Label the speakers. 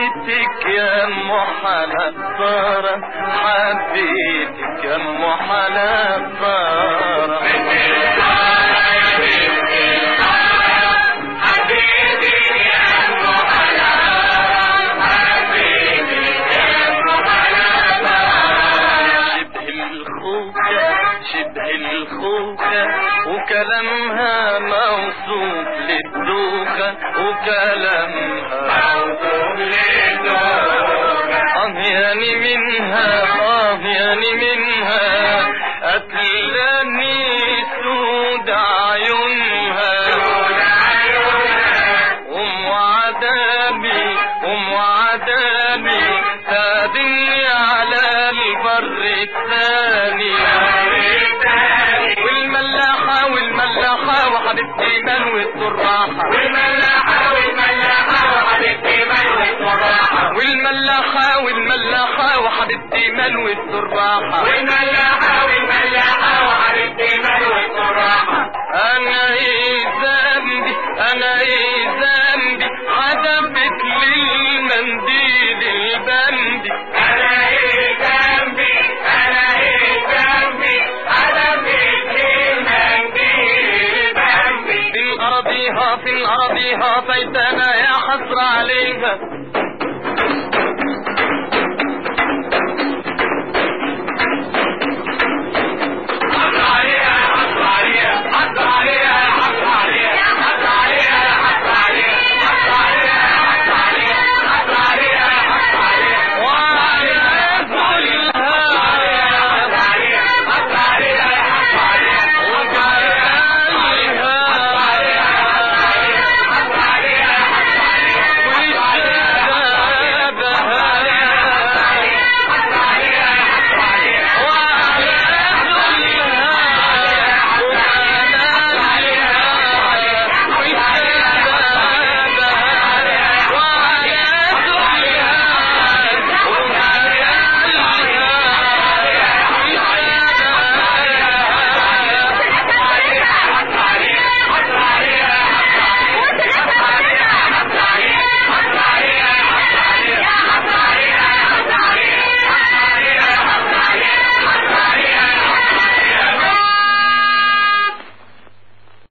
Speaker 1: حبيتك يا ام حنطارة حبيتك يا ام حنطارة شبه الخوخة شبه الخوخة وكلامها موصوف للدوخة وكلامها موصوف للدوخة أهياني منها أهياني منها أتلاني سود عيونها أم عذابي أم عذابي تادني على البر الثاني والملاحة والملاحة وحبيبتي منوي الصراحة
Speaker 2: والملاحة والملاحة وحبيبتي منوي الصراحة
Speaker 1: والملاحة والملاحة وحبيبتي منوي الصراحة
Speaker 2: والملاحة والملاحة وحبيبتي منوي الصراحة
Speaker 1: أنا إيه ذنبي أنا إيه